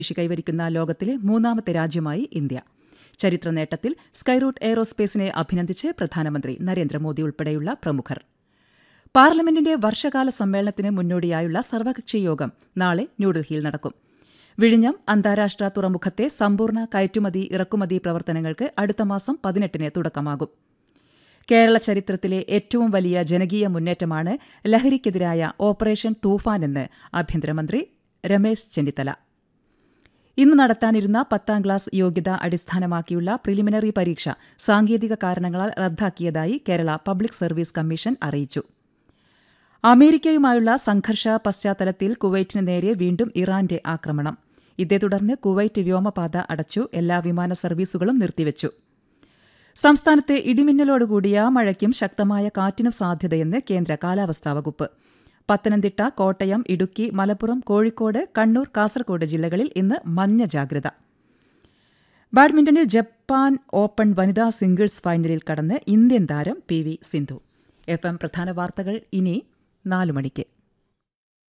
ശേഷി കൈവരിക്കുന്ന ലോകത്തിലെ മൂന്നാമത്തെ രാജ്യമായി ഇന്ത്യ ചരിത്ര നേട്ടത്തിൽ സ്കൈറൂട്ട് എയ്റോസ്പേസിനെ അഭിനന്ദിച്ച് പ്രധാനമന്ത്രി നരേന്ദ്രമോദി ഉൾപ്പെടെയുള്ള പ്രമുഖർ പാർലമെന്റിന്റെ വർഷകാല സമ്മേളനത്തിന് മുന്നോടിയായുള്ള സർവകക്ഷി യോഗം നാളെ ന്യൂഡൽഹിയിൽ നടക്കും വിഴിഞ്ഞം അന്താരാഷ്ട്ര തുറമുഖത്തെ സമ്പൂർണ്ണ കയറ്റുമതി ഇറക്കുമതി പ്രവർത്തനങ്ങൾക്ക് അടുത്ത മാസം പതിനെട്ടിന് തുടക്കമാകും കേരള ചരിത്രത്തിലെ ഏറ്റവും വലിയ ജനകീയ മുന്നേറ്റമാണ് ലഹരിക്കെതിരായ ഓപ്പറേഷൻ തൂഫാൻ എന്ന് ആഭ്യന്തരമന്ത്രി രമേശ് ചെന്നിത്തല ഇന്ന് നടത്താനിരുന്ന പത്താം ക്ലാസ് യോഗ്യത അടിസ്ഥാനമാക്കിയുള്ള പ്രിലിമിനറി പരീക്ഷ സാങ്കേതിക കാരണങ്ങളാൽ റദ്ദാക്കിയതായി കേരള പബ്ലിക് സർവീസ് കമ്മീഷൻ അറിയിച്ചു അമേരിക്കയുമായുള്ള സംഘർഷ പശ്ചാത്തലത്തിൽ കുവൈറ്റിന് നേരെ വീണ്ടും ഇറാന്റെ ആക്രമണം ഇതേ തുടർന്ന് കുവൈറ്റ് വ്യോമപാത അടച്ചു എല്ലാ വിമാന സർവീസുകളും നിർത്തിവച്ചു സംസ്ഥാനത്ത് ഇടിമിന്നലോടുകൂടിയ മഴയ്ക്കും ശക്തമായ കാറ്റിനും സാധ്യതയെന്ന് കേന്ദ്ര കാലാവസ്ഥാ വകുപ്പ് പത്തനംതിട്ട കോട്ടയം ഇടുക്കി മലപ്പുറം കോഴിക്കോട് കണ്ണൂർ കാസർഗോഡ് ജില്ലകളിൽ ഇന്ന് മഞ്ഞ ജാഗ്രത ബാഡ്മിന്റണിൽ ജപ്പാൻ ഓപ്പൺ വനിതാ സിംഗിൾസ് ഫൈനലിൽ കടന്ന് ഇന്ത്യൻ താരം P V Sindhu F M പ്രധാന വാർത്തകൾ ഇനി നാലു മണിക്ക്